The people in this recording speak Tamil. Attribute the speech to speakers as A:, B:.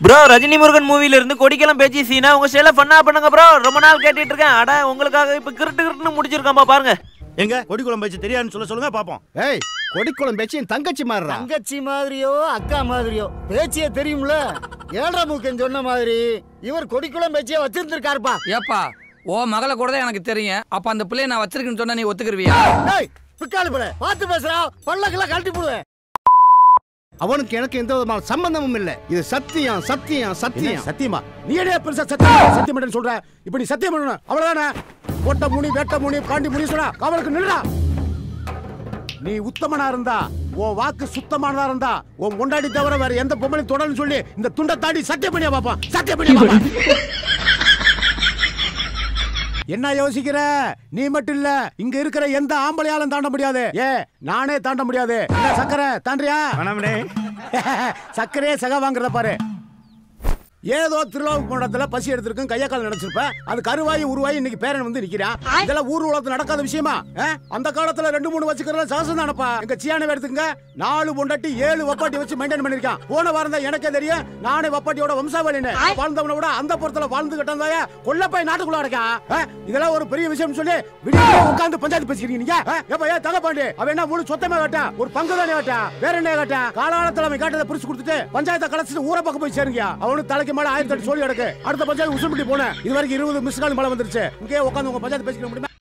A: ப்ரோ ரஜினி முருகன் மூவில இருந்து கொடிக்கெல்லாம் பேச்சு சீனா உங்க ஸ்டைல ஃபன்னா பண்ணுங்க ப்ரோ ரொம்ப நாள் கேட்டுட்டு இருக்கேன் அட உங்களுக்காக இப்ப கிருட்டு கிருட்டுன்னு முடிச்சிருக்காம்பா பாருங்க
B: எங்க கொடி குழம்பு வச்சு தெரியாதுன்னு சொல்ல சொல்லுங்க பாப்போம்
C: ஏய் கொடிக்குளம் பேச்சு என் தங்கச்சி மாறுறா
D: தங்கச்சி மாதிரியோ அக்கா மாதிரியோ பேச்சியே தெரியும்ல ஏழரை மூக்கன் சொன்ன மாதிரி இவர் கொடிக்குளம் பேச்சியே வச்சிருந்திருக்காருப்பா
E: ஏப்பா ஓ மகளை கூட தான் எனக்கு தெரியும் அப்ப அந்த பிள்ளைய நான் வச்சிருக்கேன்னு சொன்னா நீ ஒத்துக்கிருவியா
D: டேய் பிக்காலு பிள்ளை பார்த்து பேசுறா பல்லக்கெல்லாம் கழட்டி போடுவேன்
C: அவனுக்கு எனக்கு எந்த விதமான சம்பந்தமும் இல்ல இது சத்தியம் சத்தியம் சத்தியம்
B: சத்தியமா நீ என்ன பெருசா சத்தியம் சத்தியம் பண்ணு சொல்ற இப்ப நீ சத்தியம் பண்ணணும் அவ்வளவுதானே ஒட்ட முனி வேட்ட முனி பாண்டி முனி சொல்றா காவலுக்கு நில்றா நீ உத்தமனா இருந்தா உன் வாக்கு சுத்தமானதா இருந்தா உன் முண்டாடி தவிர வேற எந்த பொம்பளையும் தொடர்னு சொல்லி இந்த துண்டை தாண்டி சத்தியம் பண்ணியா பாப்பான் சத்தியம் பண்ணியா பாப்பான் என்ன யோசிக்கிற நீ மட்டும் இல்ல இங்க இருக்கிற எந்த ஆம்பளையாலும் தாண்ட முடியாது ஏ நானே தாண்ட முடியாது என்ன சக்கரை தாண்டியா சக்கரையே சக வாங்குறத பாரு ஏதோ திருவிழாவுக்கு போனதுல பசி எடுத்திருக்கும் கையா கால் நினைச்சிருப்ப அது கருவாயி உருவாயி இன்னைக்கு பேரன் வந்து நிக்கிறான் இதெல்லாம் ஊர் உலகத்துல நடக்காத விஷயமா ஆ? அந்த காலத்துல ரெண்டு மூணு வச்சுக்கிறத சகசம் தானப்பா எங்க சியான எடுத்துங்க நாலு பொண்டாட்டி ஏழு வப்பாட்டி வச்சு மெயின்டைன் பண்ணிருக்கான் போன வாரம் தான் எனக்கே தெரியும் நானே வப்பாட்டியோட வம்சாவளின்னு வாழ்ந்தவனை விட அந்த புறத்துல வாழ்ந்து கிட்டாந்தாயா கொல்லப்பை நாட்டுக்குள்ள அடக்கா ஆ? இதெல்லாம் ஒரு பெரிய விஷயம் சொல்லி விடிய உட்கார்ந்து பஞ்சாயத்து பேசிக்கிறீங்க நீங்க ஆ? ஏப்பா ஏன் தகப்பாண்டி அவன் என்ன முழு சொத்தமே வேட்டான் ஒரு பங்கு தானே வேட்டான் வேற என்ன வேட்டான் காலாளத்துல அவன் காட்டதை பிரிச்சு கொடுத்துட்டு பஞ்சாயத்தை கலைச்சிட்டு ஊரை பக்கம் போய் சேருங்க அவனுக்கு தலைக்கு மேல ஆயிரத்தி எட்டு சொல்லி கிடக்கு அடுத்த பஞ்சாயத்து உசும்பிட்டு போனேன் இது வரைக்கும் இருபது மிஸ் கால் மேல வந்துருச்சு இங்கே உட்காந்து உங்க பஞ்சாயத்து பேசிக்க முடியுமா